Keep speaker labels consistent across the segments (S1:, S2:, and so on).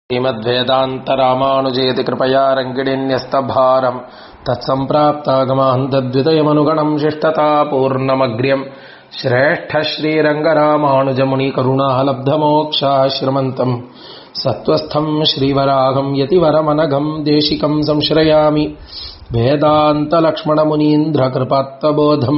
S1: श्रीमद्वेदान्तरामानुजेति कृपया रङ्गिणीन्यस्तभारम् तत्सम्प्राप्तागमान् तद्वितयमनुगणम् शिष्टतापूर्णमग्र्यम् श्रेष्ठश्रीरङ्गरामानुजमुनिकरुणालब्धमोक्षाश्रमन्तम् सत्त्वस्थम् श्रीवराहम् यतिवरमनघम् देशिकम् संश्रयामि वेदान्तलक्ष्मणमुनीन्द्रकृपात्तबोधम्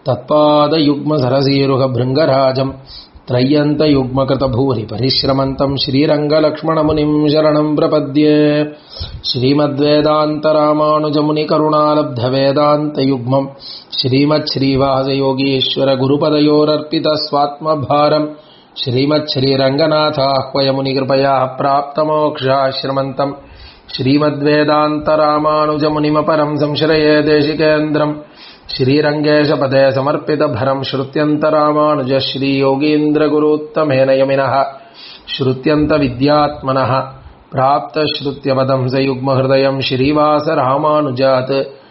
S1: तत्पादयुग्मसरसीरुहभृङ्गराजम् त्रय्यन्तयुग्मकृतभूरि परिश्रमन्तम् श्रीरङ्गलक्ष्मणमुनिम् शरणम् प्रपद्ये श्रीमद्वेदान्तरामानुजमुनिकरुणालब्धवेदान्तयुग्मम् श्रीमच्छ्रीवासयोगीश्वरगुरुपदयोरर्पितस्वात्मभारम् श्रीमच्छ्रीरङ्गनाथाह्वयमुनिकृपया प्राप्तमोक्षाश्रमन्तम् श्रीमद्वेदान्तरामानुजमुनिमपरम् संश्रये देशिकेन्द्रम् श्रीरङ्गेशपदे समर्पितभरम् श्रुत्यन्तरामानुज श्रीयोगीन्द्रगुरुत्तमेन यमिनः श्रुत्यन्तविद्यात्मनः प्राप्तश्रुत्यपदम् स युग्महृदयम् श्रीवासरामानुजात्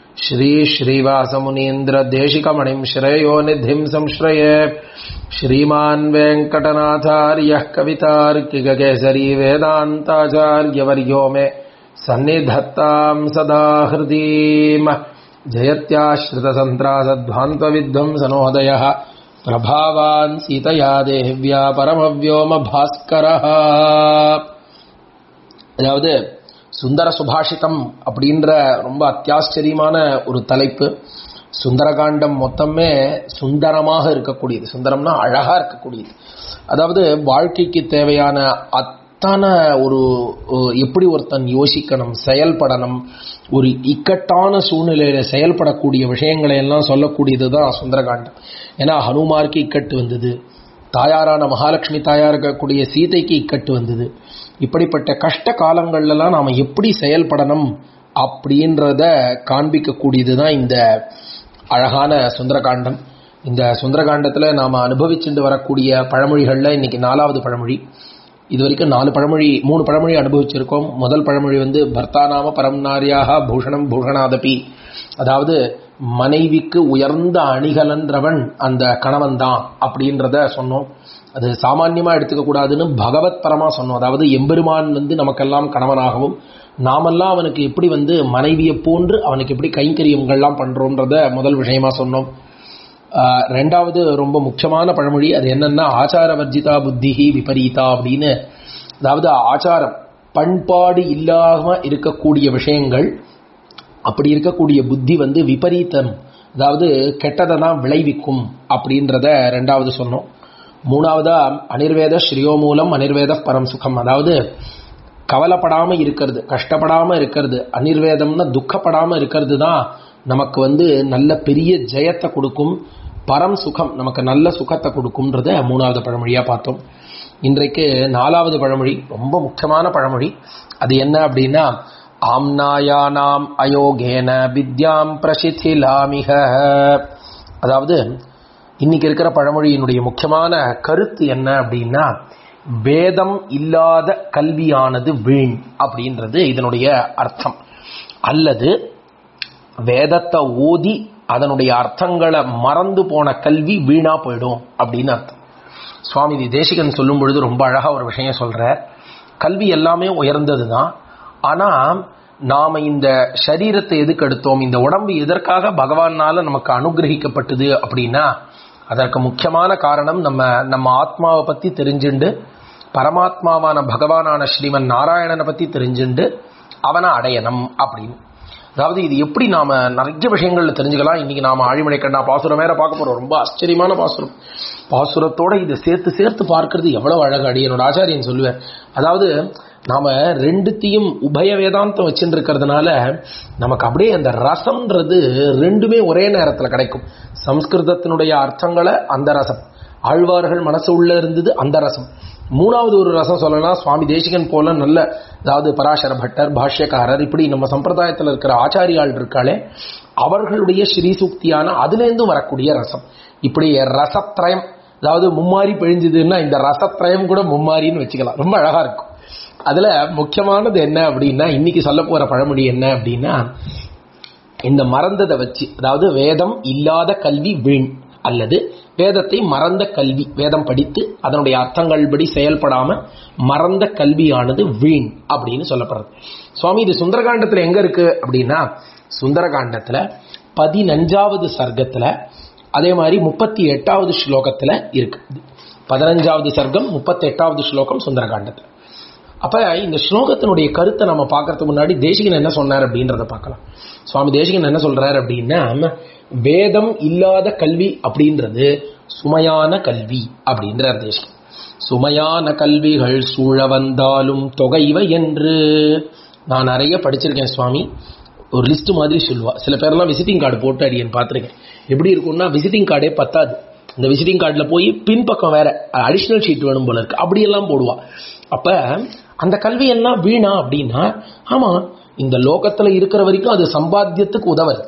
S1: श्रीश्रीवासमुनीन्द्रदेशिकमणिम् श्रेयो निधिम् संश्रये श्रीमान् वेङ्कटनाथार्यः कवितार्किककेसरी वेदान्ताचार्यवर्यो मे सन्निधत्ताम् सदा हृदीम् जयत्याश्रितसन्त्रासध्वान्तविध्वंसनोदयः प्रभावान् सीतया देह्व्या பரமவ்யோமபாஸ்கரः அதாவது சுந்தர சுபாஷிதம் அப்படின்ற ரொம்ப அத்தியாச்சரியமான ஒரு தலைப்பு சுந்தரகாண்டம் மொத்தமே சுந்தரமாக இருக்கக்கூடியது சுந்தரம்னா அழகா இருக்கக்கூடியது அதாவது வாழ்க்கைக்கு தேவையான அத்தனை ஒரு எப்படி ஒருத்தன் யோசிக்கணும் செயல்படணும் ஒரு இக்கட்டான சூழ்நிலையில செயல்படக்கூடிய விஷயங்களை எல்லாம் சொல்லக்கூடியது தான் சுந்தரகாண்டம் ஏன்னா ஹனுமாருக்கு இக்கட்டு வந்தது தாயாரான மகாலட்சுமி தாயார் இருக்கக்கூடிய சீதைக்கு இக்கட்டு வந்தது இப்படிப்பட்ட கஷ்ட காலங்கள்லாம் நாம் எப்படி செயல்படணும் அப்படின்றத காண்பிக்கக்கூடியது தான் இந்த அழகான சுந்தரகாண்டம் இந்த சுந்தரகாண்டத்தில் நாம் அனுபவிச்சுட்டு வரக்கூடிய பழமொழிகளில் இன்னைக்கு நாலாவது பழமொழி இது வரைக்கும் நாலு பழமொழி மூணு பழமொழி அனுபவிச்சிருக்கோம் முதல் பழமொழி வந்து பர்த்தாநாம பரம்நாரியாக பூஷணம் பூஷணாதபி அதாவது மனைவிக்கு உயர்ந்த அணிகலன்றவன் அந்த கணவன் தான் அப்படின்றத சொன்னோம் அது சாமான்யமா எடுத்துக்க கூடாதுன்னு பகவத் பரமா சொன்னோம் அதாவது எம்பெருமான் வந்து நமக்கெல்லாம் கணவனாகவும் நாமெல்லாம் அவனுக்கு எப்படி வந்து மனைவியை போன்று அவனுக்கு எப்படி கைங்கரியங்கள்லாம் பண்றோன்றத முதல் விஷயமா சொன்னோம் ரெண்டாவது ரொம்ப முக்கியமான பழமொழி அது என்னன்னா ஆச்சார வர்ஜிதா புத்திஹி விபரீதா அப்படின்னு அதாவது ஆச்சாரம் பண்பாடு இல்லாம இருக்கக்கூடிய விஷயங்கள் அப்படி இருக்கக்கூடிய புத்தி வந்து விபரீதம் அதாவது கெட்டதை தான் விளைவிக்கும் அப்படின்றத ரெண்டாவது சொன்னோம் மூணாவதா அனிர்வேத ஸ்ரீயோ மூலம் அனிர்வேத பரம் சுகம் அதாவது கவலைப்படாம இருக்கிறது கஷ்டப்படாம இருக்கிறது அனிர்வேதம்னா துக்கப்படாம இருக்கிறது தான் நமக்கு வந்து நல்ல பெரிய ஜெயத்தை கொடுக்கும் பரம் சுகம் நமக்கு நல்ல சுகத்தை கொடுக்கும்ன்றத மூணாவது பழமொழியா பார்த்தோம் இன்றைக்கு நாலாவது பழமொழி ரொம்ப முக்கியமான பழமொழி அது என்ன அப்படின்னா ஆம்னாயானாம் அயோகேன வித்யாம் பிரசித்திலாமிக அதாவது இன்னைக்கு இருக்கிற பழமொழியினுடைய முக்கியமான கருத்து என்ன அப்படின்னா வேதம் இல்லாத கல்வியானது வீண் அப்படின்றது இதனுடைய அர்த்தம் அல்லது வேதத்தை ஓதி அதனுடைய அர்த்தங்களை மறந்து போன கல்வி வீணா போயிடும் அப்படின்னு அர்த்தம் சுவாமி தேசிகன் சொல்லும் பொழுது ரொம்ப அழகா ஒரு விஷயம் சொல்ற கல்வி எல்லாமே உயர்ந்தது தான் ஆனா நாம இந்த சரீரத்தை எதுக்கு எடுத்தோம் இந்த உடம்பு எதற்காக பகவானால நமக்கு அனுகிரகிக்கப்பட்டது அப்படின்னா அதற்கு முக்கியமான காரணம் நம்ம நம்ம ஆத்மாவை பத்தி தெரிஞ்சுண்டு பரமாத்மாவான பகவானான ஸ்ரீமன் நாராயணனை பத்தி தெரிஞ்சுண்டு அவனை அடையணும் அப்படின்னு அதாவது இது எப்படி நாம நிறைய விஷயங்கள்ல தெரிஞ்சுக்கலாம் இன்னைக்கு நாம ஆழிமலை கண்ணா பாசுரம் வேற பார்க்க போறோம் ரொம்ப ஆச்சரியமான பாசுரம் பாசுரத்தோட இதை சேர்த்து சேர்த்து பார்க்கறது எவ்வளவு அழகு அடி என்னோட ஆச்சாரியன் சொல்லுவேன் அதாவது நாம ரெண்டுத்தையும் உபய வேதாந்தம் வச்சுட்டு இருக்கிறதுனால நமக்கு அப்படியே அந்த ரசம்ன்றது ரெண்டுமே ஒரே நேரத்தில் கிடைக்கும் சம்ஸ்கிருதத்தினுடைய அர்த்தங்களை அந்த ரசம் ஆழ்வார்கள் மனசு உள்ள இருந்தது அந்த ரசம் மூணாவது ஒரு ரசம் சொல்லலாம் சுவாமி தேசிகன் போல நல்ல அதாவது பராசர பட்டர் பாஷ்யக்காரர் இப்படி நம்ம சம்பிரதாயத்தில் இருக்கிற ஆச்சாரியால் இருக்காளே அவர்களுடைய ஸ்ரீசூக்தியான அதுலேருந்து வரக்கூடிய ரசம் இப்படி ரசத்ரயம் அதாவது மும்மாரி பிழிஞ்சதுன்னா இந்த ரசத்ரயம் கூட மும்மாரின்னு வச்சுக்கலாம் ரொம்ப அழகா இருக்கும் அதுல முக்கியமானது என்ன அப்படின்னா இன்னைக்கு சொல்ல போற பழமொழி என்ன அப்படின்னா இந்த மறந்ததை வச்சு அதாவது வேதம் இல்லாத கல்வி வீண் அல்லது வேதத்தை மறந்த கல்வி வேதம் படித்து அதனுடைய அர்த்தங்கள் படி செயல்படாம மறந்த கல்வியானது வீண் அப்படின்னு சொல்லப்படுறது சுவாமி இது சுந்தரகாண்டத்துல எங்க இருக்கு அப்படின்னா சுந்தரகாண்டத்துல பதினஞ்சாவது சர்க்கத்துல அதே மாதிரி முப்பத்தி எட்டாவது ஸ்லோகத்துல இருக்கு பதினஞ்சாவது சர்க்கம் முப்பத்தி எட்டாவது ஸ்லோகம் சுந்தரகாண்டத்துல அப்ப இந்த ஸ்லோகத்தினுடைய கருத்தை நம்ம பார்க்கறதுக்கு முன்னாடி தேசிகன் என்ன சொன்னார் அப்படின்றத பார்க்கலாம் சுவாமி தேசிகன் என்ன சொல்றாரு அப்படின்னா வேதம் இல்லாத கல்வி அப்படின்றது சுமையான கல்வி அப்படின்றார் தேசிகன் சுமையான கல்விகள் சூழ வந்தாலும் தொகைவை என்று நான் நிறைய படிச்சிருக்கேன் சுவாமி ஒரு லிஸ்ட் மாதிரி சொல்லுவா சில பேர்லாம் விசிட்டிங் கார்டு போட்டு அடியன் பார்த்துருக்கேன் எப்படி இருக்கும்னா விசிட்டிங் கார்டே பத்தாது இந்த விசிட்டிங் கார்டில் போய் பின்பக்கம் வேற அடிஷ்னல் ஷீட் வேணும் போல இருக்கு அப்படியெல்லாம் போடுவா அப்ப அந்த கல்வி எல்லாம் வீணா அப்படின்னா ஆமா இந்த லோகத்துல இருக்கிற வரைக்கும் அது சம்பாத்தியத்துக்கு உதவுது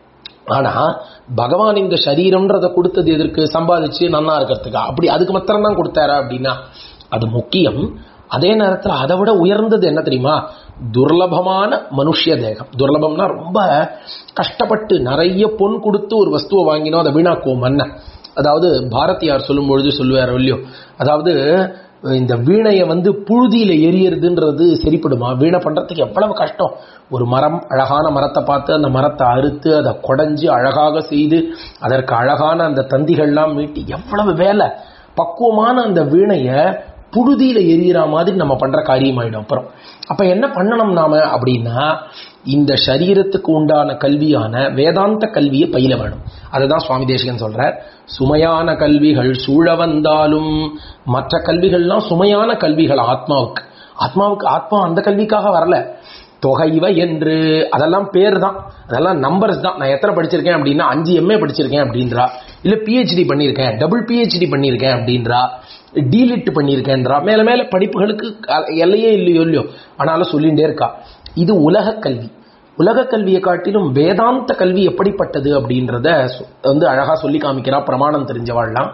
S1: ஆனா பகவான் இந்த சரீரம்ன்றதை கொடுத்தது எதற்கு சம்பாதிச்சு நன்னா இருக்கிறதுக்கா அப்படி அதுக்கு மாத்திரம் தான் கொடுத்தாரா அப்படின்னா அது முக்கியம் அதே நேரத்தில் அதை விட உயர்ந்தது என்ன தெரியுமா துர்லபமான மனுஷிய தேகம் துர்லபம்னா ரொம்ப கஷ்டப்பட்டு நிறைய பொன் கொடுத்து ஒரு வஸ்துவை வாங்கினோம் அதை வீணாக்குவோம் மன்ன அதாவது பாரதியார் சொல்லும் பொழுது சொல்லுவார் இல்லையோ அதாவது இந்த வீணையை வந்து புழுதியில எரியறதுன்றது சரிப்படுமா வீணை பண்றதுக்கு எவ்வளவு கஷ்டம் ஒரு மரம் அழகான மரத்தை பார்த்து அந்த மரத்தை அறுத்து அதை குடஞ்சு அழகாக செய்து அதற்கு அழகான அந்த தந்திகள்லாம் மீட்டி எவ்வளவு வேலை பக்குவமான அந்த வீணையை புழுதியில எரியற மாதிரி நம்ம பண்ற காரியம் ஆயிடும் அப்புறம் அப்ப என்ன பண்ணணும் நாம அப்படின்னா இந்த சரீரத்துக்கு உண்டான கல்வியான வேதாந்த கல்வியை பயில வேணும் அதுதான் சுவாமி தேசிகன் சொல்றார் சுமையான கல்விகள் சூழ வந்தாலும் மற்ற கல்விகள்லாம் சுமையான கல்விகள் ஆத்மாவுக்கு ஆத்மாவுக்கு ஆத்மா அந்த கல்விக்காக வரல தொகைவ என்று அதெல்லாம் பேர் தான் அதெல்லாம் நம்பர்ஸ் தான் நான் எத்தனை படிச்சிருக்கேன் அப்படின்னா அஞ்சு எம்ஏ படிச்சிருக்கேன் அப்படின்றா இல்ல பிஹெச்டி பண்ணியிருக்கேன் டபுள் பிஹெச்டி பண்ணியிருக்கேன் அப்படின்றா டீலிட் பண்ணியிருக்கேன்றா மேல மேல படிப்புகளுக்கு எல்லையே இல்லையோ இல்லையோ ஆனாலும் சொல்லிகிட்டே இருக்கா இது உலக கல்வி உலக கல்வியை காட்டிலும் வேதாந்த கல்வி எப்படிப்பட்டது அப்படின்றத வந்து அழகா சொல்லி காமிக்கிறா பிரமாணம் தெரிஞ்சவாள்லாம்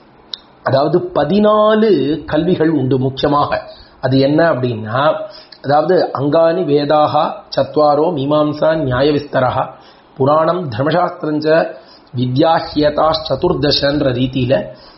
S1: அதாவது பதினாலு கல்விகள் உண்டு முக்கியமாக அது என்ன அப்படின்னா அதாவது அங்கானி வேதாகா சத்வாரோ மீமாம்சா நியாய விஸ்தரா புராணம் தர்மசாஸ்திரஞ்ச வித்யாஹியதா சதுர்தசன்ற ரீதியில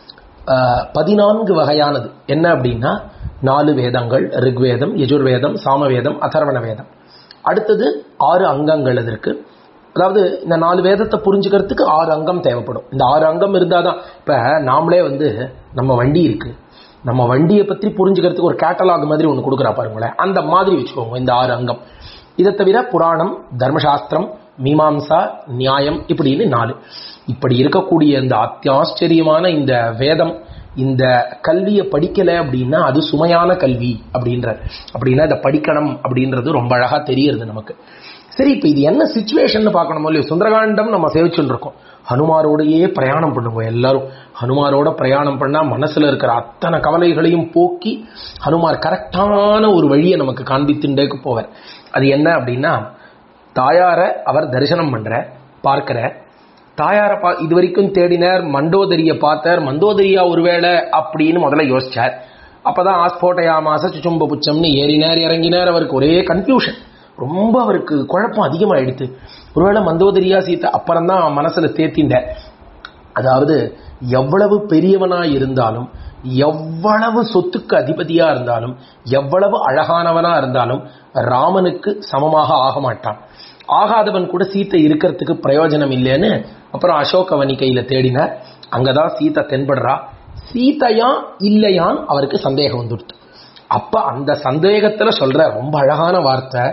S1: பதினான்கு வகையானது என்ன அப்படின்னா நாலு வேதங்கள் ரிக்வேதம் யஜுர்வேதம் சாமவேதம் அதர்வண வேதம் அடுத்தது ஆறு அங்கங்கள் அதற்கு அதாவது இந்த நாலு வேதத்தை புரிஞ்சுக்கிறதுக்கு ஆறு அங்கம் தேவைப்படும் இந்த ஆறு அங்கம் இருந்தால் தான் இப்போ நாமளே வந்து நம்ம வண்டி இருக்கு நம்ம வண்டியை பற்றி புரிஞ்சுக்கிறதுக்கு ஒரு கேட்டலாக் மாதிரி ஒன்று கொடுக்குறா பாருங்களேன் அந்த மாதிரி வச்சுக்கோங்க இந்த ஆறு அங்கம் இதை தவிர புராணம் தர்மசாஸ்திரம் மீமாம்சா நியாயம் இப்படின்னு நாலு இப்படி இருக்கக்கூடிய இந்த அத்தியாச்சரியமான இந்த வேதம் இந்த கல்வியை படிக்கல அப்படின்னா அது சுமையான கல்வி அப்படின்ற அப்படின்னா இதை படிக்கணும் அப்படின்றது ரொம்ப அழகா தெரியுது நமக்கு சரி இப்ப இது என்ன சுச்சுவேஷன் பார்க்கணுமோ இல்லையோ சுந்தரகாண்டம் நம்ம சேவிச்சுட்டு இருக்கோம் ஹனுமாரோடையே பிரயாணம் பண்ணுவோம் எல்லாரும் ஹனுமாரோட பிரயாணம் பண்ணா மனசுல இருக்கிற அத்தனை கவலைகளையும் போக்கி ஹனுமார் கரெக்டான ஒரு வழியை நமக்கு காண்பித்துண்டேக்கு போவார் அது என்ன அப்படின்னா தாயார அவர் தரிசனம் பண்ற பார்க்கிற தாயார பா இது வரைக்கும் தேடினார் மண்டோதரிய பார்த்தார் மண்டோதரியா ஒருவேளை அப்படின்னு முதல்ல யோசிச்சார் அப்பதான் ஆஸ்போட்டையா மாச சுச்சும்ப புச்சம்னு ஏறினார் இறங்கினார் அவருக்கு ஒரே கன்ஃபியூஷன் ரொம்ப அவருக்கு குழப்பம் அதிகமாயிடுத்து ஒருவேளை மந்தோதரியா சீதா அப்புறம் தான் மனசுல தேத்திண்ட அதாவது எவ்வளவு பெரியவனா இருந்தாலும் எவ்வளவு சொத்துக்கு அதிபதியா இருந்தாலும் எவ்வளவு அழகானவனா இருந்தாலும் ராமனுக்கு சமமாக ஆக மாட்டான் ஆகாதவன் கூட சீத்தை இருக்கிறதுக்கு பிரயோஜனம் இல்லைன்னு அப்புறம் அசோகவனி கையில தேடினார் அங்கதான் சீத்தை தென்படுறா சீதையா இல்லையான்னு அவருக்கு சந்தேகம் வந்துடுது அப்ப அந்த சந்தேகத்துல சொல்ற ரொம்ப அழகான வார்த்தை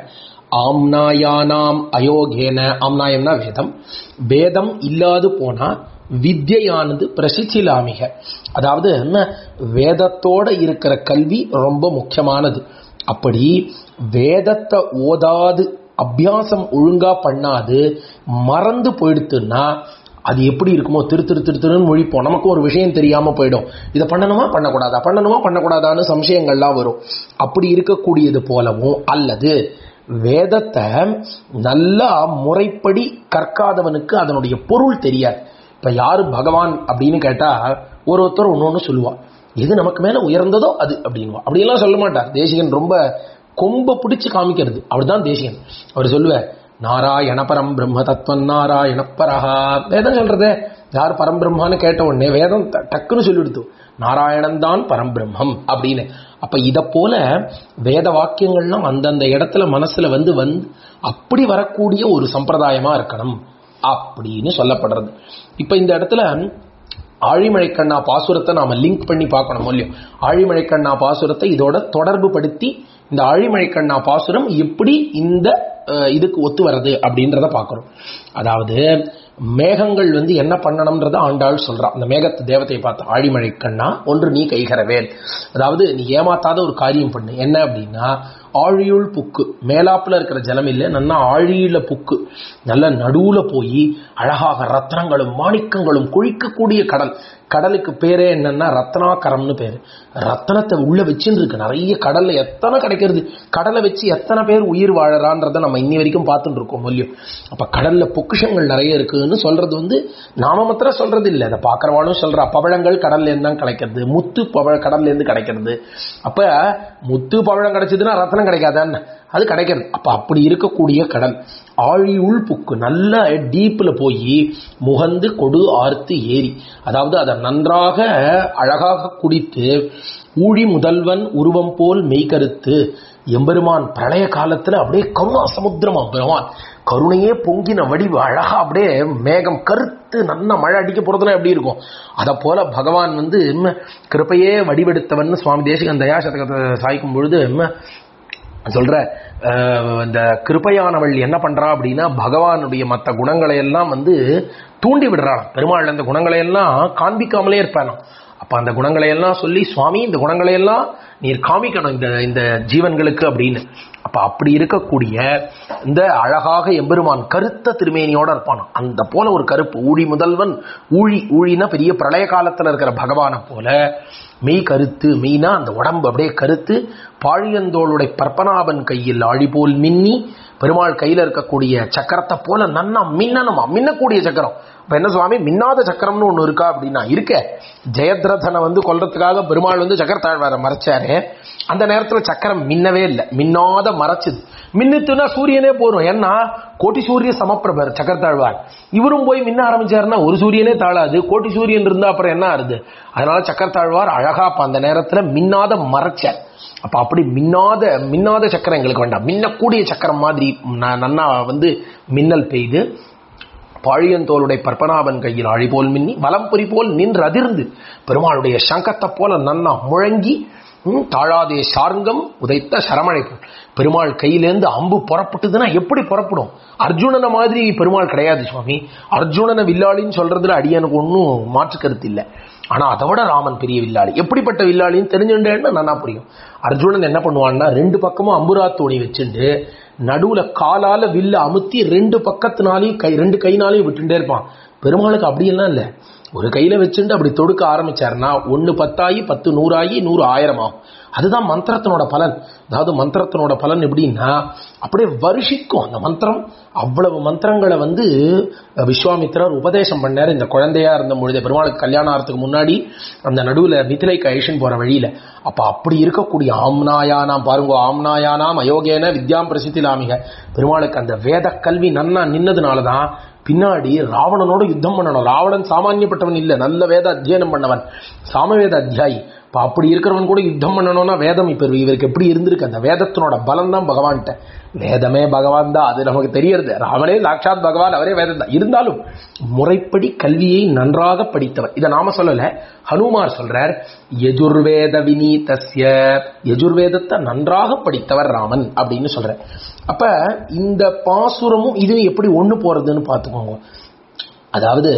S1: ஆம்னாயானாம் அயோகேன ஆம்னாயம்னா வேதம் வேதம் இல்லாது போனா வித்யானது பிரசிச்சிலாமிக அதாவது என்ன வேதத்தோட இருக்கிற கல்வி ரொம்ப முக்கியமானது அப்படி வேதத்தை ஓதாது அபியாசம் ஒழுங்கா பண்ணாது மறந்து போயிடுத்துன்னா அது எப்படி இருக்குமோ திரு திரு திரு திருன்னு மொழிப்போம் நமக்கு ஒரு விஷயம் தெரியாம போயிடும் இதை பண்ணணுமா பண்ணக்கூடாதா பண்ணணுமா பண்ணக்கூடாதான்னு சம்சயங்கள்லாம் வரும் அப்படி இருக்கக்கூடியது போலவும் அல்லது வேதத்தை நல்லா முறைப்படி கற்காதவனுக்கு அதனுடைய பொருள் தெரியாது இப்ப யாரு பகவான் அப்படின்னு கேட்டா ஒரு ஒருத்தர் ஒன்று ஒன்று சொல்லுவா எது நமக்கு மேல உயர்ந்ததோ அது அப்படின்வா அப்படியெல்லாம் சொல்ல மாட்டார் தேசிகன் ரொம்ப கொம்ப பிடிச்சு காமிக்கிறது அப்படிதான் தேசிகன் அவர் சொல்லுவார் நாராயணபரம் பிரம்ம தத்துவம் நாராயணப்பரஹா வேதம் சொல்றது யார் பரம்பிரம்மான்னு கேட்ட உடனே வேதம் ட- டக்குன்னு சொல்லிடுத்து நாராயணன் தான் பரம்பிரம்மம் அப்படின்னு அப்ப இத போல வேத வாக்கியங்கள்லாம் அந்தந்த இடத்துல மனசுல வந்து வந்து அப்படி வரக்கூடிய ஒரு சம்பிரதாயமா இருக்கணும் அப்படின்னு சொல்லப்படுறது இப்ப இந்த இடத்துல ஆழிமழைக்கண்ணா பாசுரத்தை நாம லிங்க் பண்ணி பார்க்கணும் இல்லையோ ஆழிமழைக்கண்ணா பாசுரத்தை இதோட தொடர்பு படுத்தி இந்த ஆழிமழைக்கண்ணா பாசுரம் எப்படி இந்த அஹ், இதுக்கு ஒத்து வர்றது அப்படின்றத பார்க்கணும் அதாவது மேகங்கள் வந்து என்ன பண்ணணும்ன்றத ஆண்டாள் சொல்றான் அந்த மேகத்து தேவதையை பார்த்து ஆழிமழைக்கண்ணா ஒன்று நீ கைகரவேல் அதாவது நீ ஏமாத்தாத ஒரு காரியம் பண்ணு என்ன அப்படின்னா ஆழியுள் புக்கு மேலாப்புல இருக்கிற ஜலம் இல்லை நல்லா ஆழியில புக்கு நல்ல நடுவுல போய் அழகாக ரத்னங்களும் மாணிக்கங்களும் குழிக்கக்கூடிய கடல் கடலுக்கு பேரே என்னன்னா ரத்னாகரம்னு பேரு ரத்னத்தை உள்ள வச்சுன்னு இருக்கு நிறைய கடல்ல எத்தனை கிடைக்கிறது கடலை வச்சு எத்தனை பேர் உயிர் வாழறான்றத நம்ம இன்னி வரைக்கும் பார்த்துட்டு இருக்கோம் இல்லையோ அப்ப கடல்ல பொக்கிஷங்கள் நிறைய இருக்குன்னு சொல்றது வந்து நாம மாத்திரம் சொல்றது இல்லை அதை பாக்குறவானும் சொல்றா பவழங்கள் கடல்ல இருந்து தான் கிடைக்கிறது முத்து பவழ கடல்ல இருந்து கிடைக்கிறது அப்ப முத்து பவழம் கிடைச்சதுன்னா ரத்னம் கிடைக்காதான்னு அது கிடைக்கிறது அப்ப அப்படி இருக்கக்கூடிய கடல் ஆழி உள் புக்கு நல்ல டீப்ல போய் முகந்து கொடு ஆர்த்து ஏறி அதாவது அதை நன்றாக அழகாக குடித்து ஊழி முதல்வன் உருவம் போல் மெய்கருத்து எம்பெருமான் பிரளய காலத்துல அப்படியே கருணா சமுத்திரமா பெருமான் கருணையே பொங்கின வடிவு அழகா அப்படியே மேகம் கருத்து நல்ல மழை அடிக்க போறதுல எப்படி இருக்கும் அத போல பகவான் வந்து ம், கிருபையே வடிவெடுத்தவன் சுவாமி தேசிகன் தயாசதகத்தை சாய்க்கும் பொழுது ம், சொல்ற அஹ், இந்த கிருபையானவள் என்ன பண்றா அப்படின்னா பகவானுடைய மற்ற குணங்களை எல்லாம் வந்து தூண்டி விடுறாள் பெருமாள் அந்த குணங்களை எல்லாம் காண்பிக்காமலே இருப்பானாம் அப்ப அந்த குணங்களை எல்லாம் சொல்லி சுவாமி இந்த குணங்களை எல்லாம் நீர் காமிக்கணும் இந்த இந்த ஜீவன்களுக்கு அப்படின்னு அப்ப அப்படி இருக்கக்கூடிய இந்த அழகாக எம்பெருமான் கருத்த திருமேனியோட இருப்பானாம் அந்த போல ஒரு கருப்பு ஊழி முதல்வன் ஊழி ஊழினா பெரிய பிரளய காலத்துல இருக்கிற பகவானை போல மெய் கருத்து மெய்னா அந்த உடம்பு அப்படியே கருத்து பாழியந்தோளுடைய பற்பனாபன் கையில் ஆழி போல் மின்னி பெருமாள் கையில இருக்கக்கூடிய சக்கரத்தை போல நன்னா மின்னணுமா மின்னக்கூடிய சக்கரம் இப்ப என்ன சுவாமி மின்னாத சக்கரம்னு ஒண்ணு இருக்கா அப்படின்னா இருக்க ஜெயத்ரதனை வந்து கொல்றதுக்காக பெருமாள் வந்து சக்கரத்தாழ்வார மறைச்சாரு அந்த நேரத்துல சக்கரம் மின்னவே இல்லை மின்னாத மறைச்சுது மின்னுத்துனா சூரியனே போறோம் ஏன்னா கோட்டி சூரிய சமப்பிரபர் சக்கரத்தாழ்வார் இவரும் போய் மின்ன ஆரம்பிச்சாருன்னா ஒரு சூரியனே தாழாது கோட்டி சூரியன் இருந்தா அப்புறம் என்ன ஆறுது அதனால சக்கரத்தாழ்வார் அழகா அப்ப அந்த நேரத்துல மின்னாத மறைச்சார் அப்ப அப்படி மின்னாத மின்னாத சக்கரம் எங்களுக்கு வேண்டாம் மின்னக்கூடிய சக்கரம் மாதிரி ந- நன்னா வந்து மின்னல் பெய்து பாழியந்தோளுடைய பற்பனாபன் கையில் ஆழி போல் மின்னி வலம்புரி போல் நின்று அதிர்ந்து பெருமாளுடைய சங்கத்தை போல நன்னா முழங்கி ம், தாழாதே சார்ங்கம் உதைத்த சரமழை போல் பெருமாள் கையிலேருந்து அம்பு புறப்பட்டதுன்னா எப்படி புறப்படும் அர்ஜுனனை மாதிரி பெருமாள் கிடையாது சுவாமி அர்ஜுனனை வில்லாளின்னு சொல்றதுல அடியனுக்கு ஒன்றும் மாற்று கருத்து இல்லை ஆனா அதை விட ராமன் பெரிய வில்லாளி எப்படிப்பட்ட வில்லாளின்னு தெரிஞ்சுட்டேன்னா நல்லா புரியும் அர்ஜுனன் என்ன பண்ணுவான்னா ரெண்டு பக்கமும் அம்புரா தோணி வச்சுட்டு நடுவுல காலால வில்ல அமுத்தி ரெண்டு பக்கத்தினாலையும் கை ரெண்டு கைனாலையும் விட்டுட்டே இருப்பான் பெருமாளுக்கு அப்படியெல்லாம் இல்ல ஒரு கையில வச்சுட்டு அப்படி தொடுக்க ஆரம்பிச்சாருன்னா ஒன்னு பத்தாயி பத்து நூறாயி நூறு ஆயிரம் ஆகும் அதுதான் மந்திரத்தினோட பலன் அதாவது மந்திரத்தினோட பலன் எப்படின்னா அப்படியே வருஷிக்கும் அந்த மந்திரம் அவ்வளவு மந்திரங்களை வந்து விஸ்வாமித்திரர் உபதேசம் பண்ணார் இந்த குழந்தையா இருந்த பொழுது பெருமாளுக்கு கல்யாணம் ஆகிறதுக்கு முன்னாடி அந்த நடுவுல மிதிலைக்கு ஐஷன் போற வழியில அப்ப அப்படி இருக்கக்கூடிய ஆம்னாயானாம் பாருங்க ஆம்னாயானாம் அயோகேன வித்யாம் பிரசித்திலாமிக பெருமாளுக்கு அந்த வேத கல்வி நன்னா நின்னதுனாலதான் பின்னாடி ராவணனோட யுத்தம் பண்ணணும் ராவணன் சாமானியப்பட்டவன் இல்ல நல்ல வேத அத்தியனம் பண்ணவன் சாமவேத அத்தியாயி இப்ப அப்படி இருக்கிறவன் கூட யுத்தம் பண்ணணும்னா வேதம் இப்ப இவருக்கு எப்படி இருந்திருக்கு அந்த வேதத்தினோட பலம் தான் பகவான்கிட்ட வேதமே பகவான் தான் அது நமக்கு தெரியறது ராமனே சாட்சாத் பகவான் அவரே வேதம் தான் இருந்தாலும் முறைப்படி கல்வியை நன்றாக படித்தவர் இதை நாம சொல்லல ஹனுமார் சொல்றார் யஜுர்வேத வினீதஸ்ய யஜுர்வேதத்தை நன்றாக படித்தவர் ராமன் அப்படின்னு சொல்றார் அப்ப இந்த பாசுரமும் இதுவும் எப்படி ஒண்ணு போறதுன்னு பார்த்துக்கோங்க அதாவது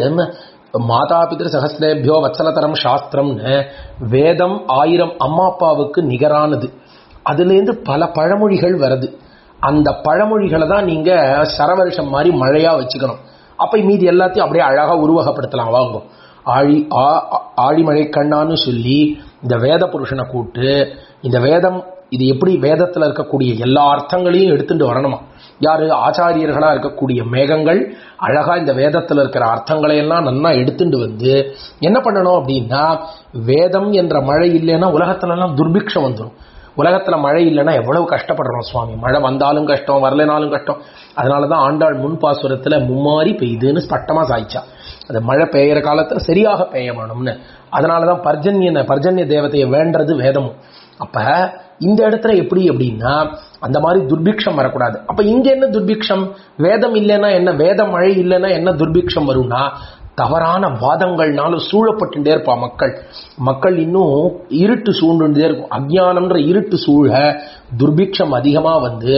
S1: மாதா பிதர் சகசிரேபியோ வத்சலதரம் சாஸ்திரம்னு வேதம் ஆயிரம் அம்மா அப்பாவுக்கு நிகரானது அதுலேருந்து பல பழமொழிகள் வருது அந்த பழமொழிகளை தான் நீங்க சரவருஷம் மாதிரி மழையா வச்சுக்கணும் அப்ப மீதி எல்லாத்தையும் அப்படியே அழகா உருவகப்படுத்தலாம் வாங்க ஆழி ஆ- ஆழிமழை கண்ணான்னு சொல்லி இந்த வேத புருஷனை கூட்டு இந்த வேதம் இது எப்படி வேதத்துல இருக்கக்கூடிய எல்லா அர்த்தங்களையும் எடுத்துட்டு வரணுமா யாரு ஆச்சாரியர்களா இருக்கக்கூடிய மேகங்கள் அழகா இந்த வேதத்துல இருக்கிற அர்த்தங்களை எல்லாம் நன்னா எடுத்துட்டு வந்து என்ன பண்ணணும் அப்படின்னா வேதம் என்ற மழை இல்லைன்னா உலகத்துல எல்லாம் துர்பிக்ஷம் வந்துடும் உலகத்துல மழை இல்லைன்னா எவ்வளவு கஷ்டப்படுறோம் சுவாமி மழை வந்தாலும் கஷ்டம் வரலைனாலும் கஷ்டம் அதனாலதான் ஆண்டாள் முன்பாசுரத்துல மும்மாரி பெய்யுதுன்னு ஸ்பட்டமா சாய்ச்சா அது மழை பெய்யற காலத்துல சரியாக பெய்ய வேணும்னு அதனாலதான் பர்ஜன்யனை பர்ஜன்ய தேவதையை வேண்டது வேதமும் அப்ப இந்த இடத்துல எப்படி அப்படின்னா அந்த மாதிரி துர்பிக்ஷம் வரக்கூடாது அப்ப இங்க என்ன துர்பிக்ஷம் வேதம் இல்லைன்னா என்ன வேத மழை இல்லைன்னா என்ன துர்பிக்ஷம் வரும்னா தவறான வாதங்கள்னால சூழப்பட்டுட்டே இருப்பா மக்கள் மக்கள் இன்னும் இருட்டு சூழ்ந்துட்டே இருக்கும் அஜ்ஞானம்ன்ற இருட்டு சூழ துர்பிக்ஷம் அதிகமா வந்து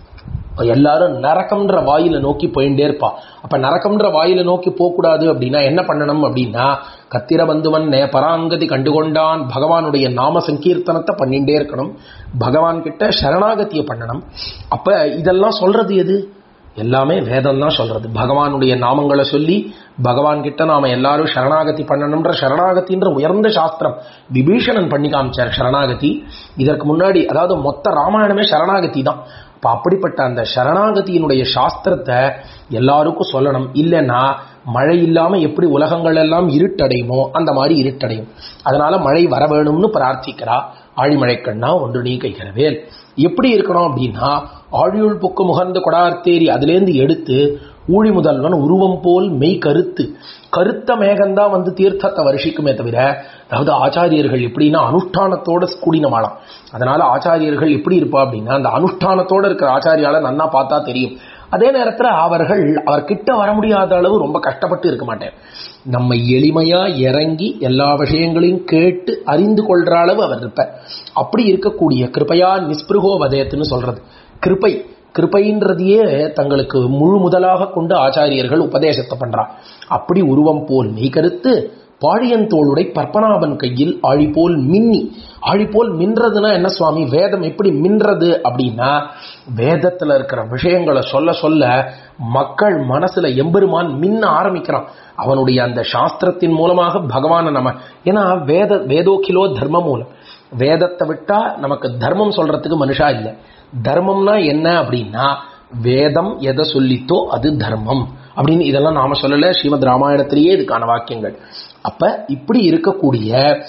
S1: எல்லாரும் நரக்கம்ன்ற வாயில நோக்கி போயிட்டே இருப்பா அப்ப நரக்கம்ன்ற வாயில நோக்கி போகக்கூடாது அப்படின்னா என்ன பண்ணணும் அப்படின்னா கத்திர பந்துவன் நே பராங்கதி கண்டுகொண்டான் பகவானுடைய நாம சங்கீர்த்தனத்தை பண்ணிட்டே இருக்கணும் பகவான் கிட்ட சரணாகதியை பண்ணணும் அப்ப இதெல்லாம் சொல்றது எது எல்லாமே வேதம் தான் சொல்றது பகவானுடைய நாமங்களை சொல்லி பகவான் கிட்ட நாம எல்லாரும் சரணாகதி பண்ணணும்ன்ற சரணாகதின்ற உயர்ந்த சாஸ்திரம் விபீஷணன் பண்ணி காமிச்சார் சரணாகதி இதற்கு முன்னாடி அதாவது மொத்த ராமாயணமே சரணாகதி தான் அப்ப அப்படிப்பட்ட அந்த சரணாகதியினுடைய சாஸ்திரத்தை எல்லாருக்கும் சொல்லணும் இல்லைன்னா மழை இல்லாம எப்படி உலகங்கள் எல்லாம் இருட்டடையுமோ அந்த மாதிரி இருட்டடையும் அதனால மழை வர வேணும்னு பிரார்த்திக்கிறா ஆழிமழைக்கண்ணா ஒன்று நீ கைகிறவேல் எப்படி இருக்கணும் அப்படின்னா ஆழியுள் புக்கு முகர்ந்து கொடார்த்தேரி அதுலேருந்து எடுத்து ஊழி முதல்வன் உருவம் போல் மெய் கருத்து கருத்த மேகந்தான் வந்து தீர்த்தத்தை வருஷிக்குமே தவிர அதாவது ஆச்சாரியர்கள் எப்படின்னா அனுஷ்டானத்தோட கூடினமாலாம் அதனால ஆச்சாரியர்கள் எப்படி இருப்பா அப்படின்னா அந்த அனுஷ்டானத்தோட இருக்கிற ஆச்சாரியால நன்னா பார்த்தா தெரியும் அதே நேரத்தில் அவர்கள் அவர் கிட்ட வர முடியாத அளவு ரொம்ப கஷ்டப்பட்டு இருக்க மாட்டேன் நம்ம எளிமையா இறங்கி எல்லா விஷயங்களையும் கேட்டு அறிந்து கொள்ற அளவு அவர் இருப்பார் அப்படி இருக்கக்கூடிய கிருபையா நிஸ்பிருகோ வதயத்துன்னு சொல்றது கிருபை கிருபைன்றதையே தங்களுக்கு முழு முதலாக கொண்டு ஆச்சாரியர்கள் உபதேசத்தை பண்றா அப்படி உருவம் போல் நீ கருத்து பாழியன் தோளுடை பற்பனாபன் கையில் ஆழி போல் மின்னி ஆழி போல் மின்றதுன்னா என்ன சுவாமி வேதம் எப்படி மின்றது அப்படின்னா வேதத்துல இருக்கிற விஷயங்களை சொல்ல சொல்ல மக்கள் மனசுல எம்பெருமான் மின்ன ஆரம்பிக்கிறான் அவனுடைய அந்த சாஸ்திரத்தின் மூலமாக பகவானை நம்ம ஏன்னா வேத வேதோக்கிலோ தர்ம மூலம் வேதத்தை விட்டா நமக்கு தர்மம் சொல்றதுக்கு மனுஷா இல்லை தர்மம்னா என்ன அப்படின்னா வேதம் எதை சொல்லித்தோ அது தர்மம் அப்படின்னு இதெல்லாம் நாம சொல்லல ஸ்ரீமத் ராமாயணத்திலேயே இதுக்கான வாக்கியங்கள் அப்ப இப்படி இருக்கக்கூடிய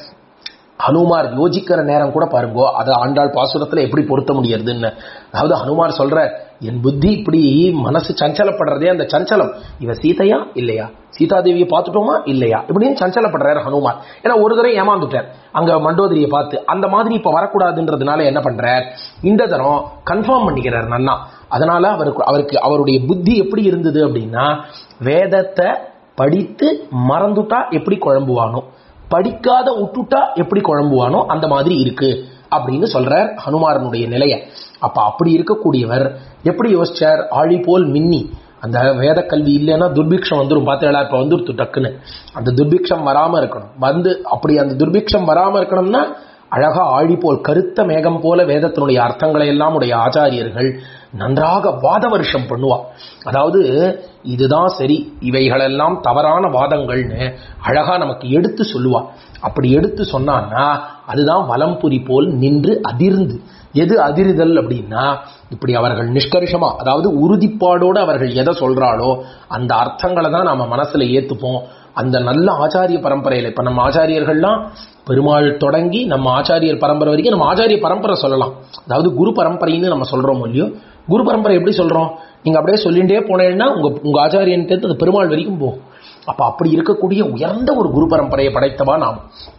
S1: ஹனுமார் யோசிக்கிற நேரம் கூட பாருங்கோ அதை ஆண்டாள் பாசுரத்துல எப்படி பொருத்த முடியறதுன்னு அதாவது ஹனுமார் சொல்ற என் புத்தி இப்படி மனசு சஞ்சலப்படுறதே அந்த சஞ்சலம் இவ சீதையா இல்லையா சீதாதேவியை பார்த்துட்டோமா இல்லையா இப்படின்னு சஞ்சலப்படுறாரு ஹனுமார் ஏன்னா ஒரு தடவை ஏமாந்துட்டார் அங்க மண்டோதரியை பார்த்து அந்த மாதிரி இப்ப வரக்கூடாதுன்றதுனால என்ன பண்றார் இந்த தரம் கன்ஃபார்ம் பண்ணிக்கிறார் நன்னா அதனால அவருக்கு அவருக்கு அவருடைய புத்தி எப்படி இருந்தது அப்படின்னா வேதத்தை படித்து மறந்துட்டா எப்படி குழம்புவானோ படிக்காத விட்டுட்டா எப்படி குழம்புவானோ அந்த மாதிரி இருக்கு அப்படின்னு சொல்றார் ஹனுமாரனுடைய நிலைய அப்ப அப்படி இருக்கக்கூடியவர் எப்படி யோசிச்சார் ஆழி போல் மின்னி அந்த வேத கல்வி இல்லைன்னா துர்பிக்ஷம் வந்துடும் பார்த்தீங்களா இப்ப வந்துருத்து டக்குன்னு அந்த துர்பிக்ஷம் வராம இருக்கணும் வந்து அப்படி அந்த துர்பிக்ஷம் வராம இருக்கணும்னா அழகா ஆழி போல் கருத்த மேகம் போல வேதத்தினுடைய அர்த்தங்களை எல்லாம் உடைய ஆச்சாரியர்கள் நன்றாக வாத வருஷம் பண்ணுவா அதாவது இதுதான் சரி இவைகளெல்லாம் தவறான வாதங்கள்னு அழகா நமக்கு எடுத்து சொல்லுவா அப்படி எடுத்து சொன்னான்னா அதுதான் வலம்புரி போல் நின்று அதிர்ந்து எது அதிர்தல் அப்படின்னா இப்படி அவர்கள் நிஷ்கர்ஷமா அதாவது உறுதிப்பாடோடு அவர்கள் எதை சொல்றாளோ அந்த அர்த்தங்களை தான் நம்ம மனசுல ஏத்துப்போம் அந்த நல்ல ஆச்சாரிய பரம்பரையில இப்ப நம்ம ஆச்சாரியர்கள்லாம் பெருமாள் தொடங்கி நம்ம ஆச்சாரியர் பரம்பரை வரைக்கும் நம்ம ஆச்சாரிய பரம்பரை சொல்லலாம் அதாவது குரு பரம்பரைன்னு நம்ம சொல்றோம் இல்லையோ குரு பரம்பரை எப்படி சொல்றோம் நீங்க அப்படியே சொல்லிட்டே போனேன்னா உங்க உங்க ஆச்சாரியன் தேர்த்து அது பெருமாள் வரைக்கும் போகும் அப்ப அப்படி இருக்கக்கூடிய உயர்ந்த ஒரு குரு பரம்பரையை படைத்தவா நாம்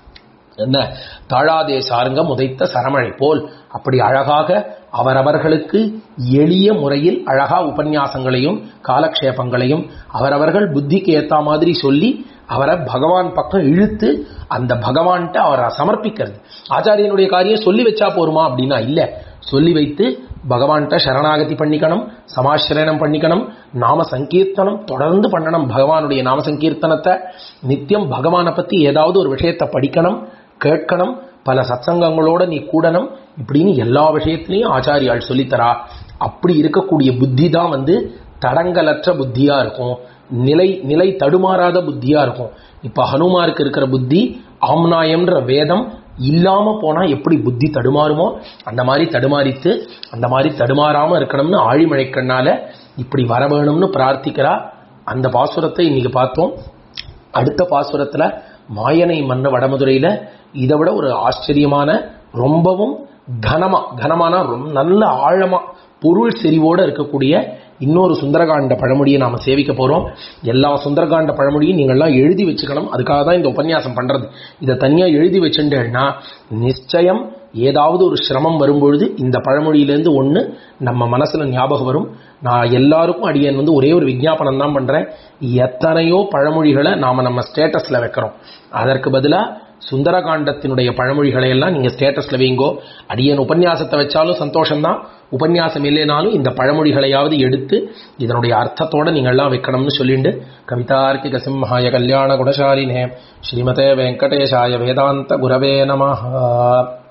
S1: என்ன தாழாதே சாருங்க முதைத்த சரமழை போல் அப்படி அழகாக அவரவர்களுக்கு எளிய முறையில் அழகா உபன்யாசங்களையும் காலக்ஷேபங்களையும் அவரவர்கள் புத்திக்கு ஏத்த மாதிரி சொல்லி அவரை பகவான் பக்கம் இழுத்து அந்த பகவான்கிட்ட அவரை சமர்ப்பிக்கிறது ஆச்சாரியனுடைய காரியம் சொல்லி வச்சா போருமா அப்படின்னா இல்ல சொல்லி வைத்து பகவான்கிட்ட சரணாகதி பண்ணிக்கணும் சமாசிரயணம் பண்ணிக்கணும் நாம சங்கீர்த்தனம் தொடர்ந்து பண்ணணும் பகவானுடைய நாம சங்கீர்த்தனத்தை நித்தியம் பகவானை பத்தி ஏதாவது ஒரு விஷயத்தை படிக்கணும் கேட்கணும் பல சத்சங்கங்களோட நீ கூடணும் இப்படின்னு எல்லா விஷயத்திலையும் ஆச்சாரியால் சொல்லித்தரா அப்படி இருக்கக்கூடிய புத்தி தான் வந்து தடங்கலற்ற புத்தியா இருக்கும் நிலை நிலை தடுமாறாத புத்தியா இருக்கும் இப்ப ஹனுமாருக்கு இருக்கிற புத்தி ஆம்னாயம்ன்ற வேதம் இல்லாம போனா எப்படி புத்தி தடுமாறுமோ அந்த மாதிரி தடுமாறித்து அந்த மாதிரி தடுமாறாம இருக்கணும்னு ஆழிமழை கண்ணால இப்படி வர வேணும்னு பிரார்த்திக்கிறா அந்த பாசுரத்தை இன்னைக்கு பார்த்தோம் அடுத்த பாசுரத்துல மாயனை மன்ன வடமதுரையில இதை விட ஒரு ஆச்சரியமான ரொம்பவும் கனமா கனமான ரொம்ப நல்ல ஆழமா பொருள் செறிவோட இருக்கக்கூடிய இன்னொரு சுந்தரகாண்ட பழமொழியை நாம சேவிக்க போறோம் எல்லா சுந்தரகாண்ட பழமொழியும் நீங்கள்லாம் எழுதி வச்சுக்கணும் அதுக்காக தான் இந்த உபன்யாசம் பண்றது இதை தனியா எழுதி வச்சுட்டேன்னா நிச்சயம் ஏதாவது ஒரு சிரமம் வரும்பொழுது இந்த பழமொழியிலேருந்து ஒன்று நம்ம மனசுல ஞாபகம் வரும் நான் எல்லாருக்கும் அடியேன் வந்து ஒரே ஒரு விஜாபனம் தான் பண்றேன் எத்தனையோ பழமொழிகளை நாம நம்ம ஸ்டேட்டஸ்ல வைக்கிறோம் அதற்கு பதிலாக சுந்தரகாண்டத்தினுடைய பழமொழிகளை எல்லாம் நீங்க ஸ்டேட்டஸ்ல வைங்கோ அடியன் உபன்யாசத்தை வச்சாலும் சந்தோஷம்தான் உபன்யாசம் இல்லைனாலும் இந்த பழமொழிகளையாவது எடுத்து இதனுடைய அர்த்தத்தோட நீங்கள்லாம் வைக்கணும்னு சொல்லிண்டு கவிதார்க்கிக சிம்ஹாய கல்யாண குணசாலினே ஸ்ரீமதே வெங்கடேஷாய வேதாந்த குரவே நமஹா